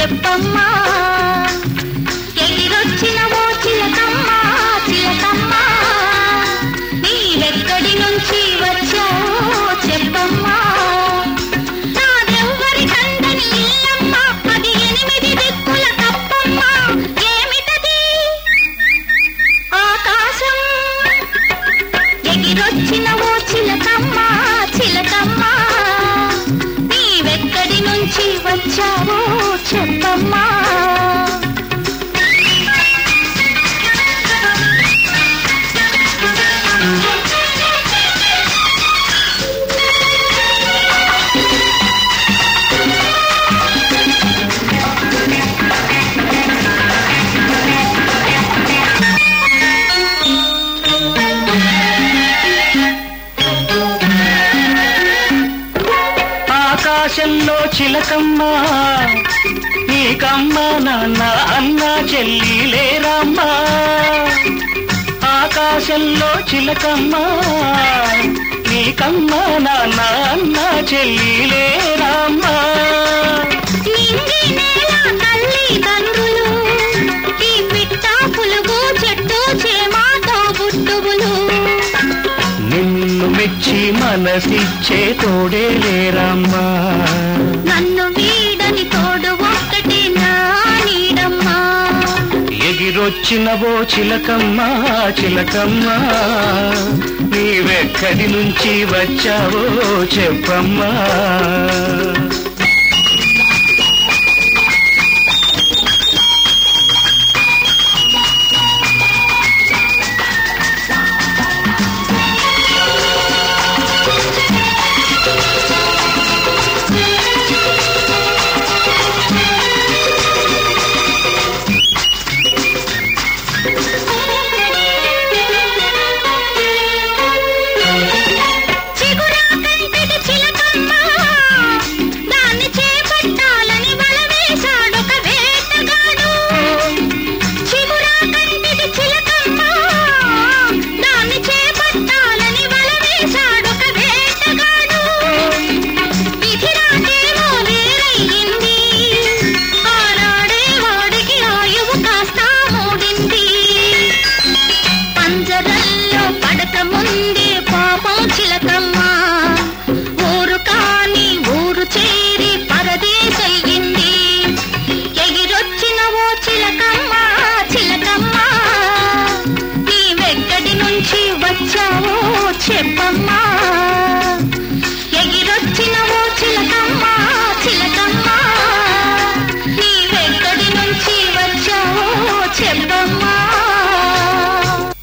చెప్పమ్మా ఎగిరొచ్చిన ఓ చిలకమ్మ చిలకమ్మ నీవెక్కడి నుంచి వచ్చావో చెప్పమ్మా నాదెవ్వరి కందని ఇల్లమ్మ అది ఎనిమిది దిక్కుల తప్పమ్మ ఏమిటది ఆకాశం ఎగిరొచ్చిన ఓ చిలకమ్మ చిలకమ్మ నీవెక్కడి నుంచి వచ్చావో చెప్పమ్మా ఆకాశంలో చిలకమ్మ నీకమ్మ నాన్న అన్న చెల్లి లేరమ్మా ఆకాశంలో చిలకమ్మ నీకమ్మ నాన్న అన్న చెల్లి లేరమ్మా నింగి నేల తల్లి తండ్రులు ఈ పిట్ట పులుగు చెట్టు చేమాతో బుట్టుబులు నిన్ను మెచ్చి మనసిచ్చే తోడే లేరమ్మా నన్ను వీడని తోడు ఒక్కటి నా నీడమ్మా ఎగిరొచ్చినవో చిలకమ్మ చిలకమ్మ నీవెక్కడి నుంచి వచ్చావో చెప్పమ్మా చిగురాకంటిది చిలకమ్మ దాన్ని చేపట్టాలని వల వేశాడొక వేటగాడు చిగురాకంటిది చిలకమ్మ దాన్ని చేపట్టాలని వల వేశాడొక వేటగాడు విధిరాటేమో వేరయ్యింది ఆనాడే వాడికి ఆయువు కాస్త మూడింది పంజరల్లో పడక ముందే పాపం చిలకమ్మ ఊరు కాని ఊరు చేరి పరదేశయ్యింది ఎగిరొచ్చిన ఓ చిలకమ్మ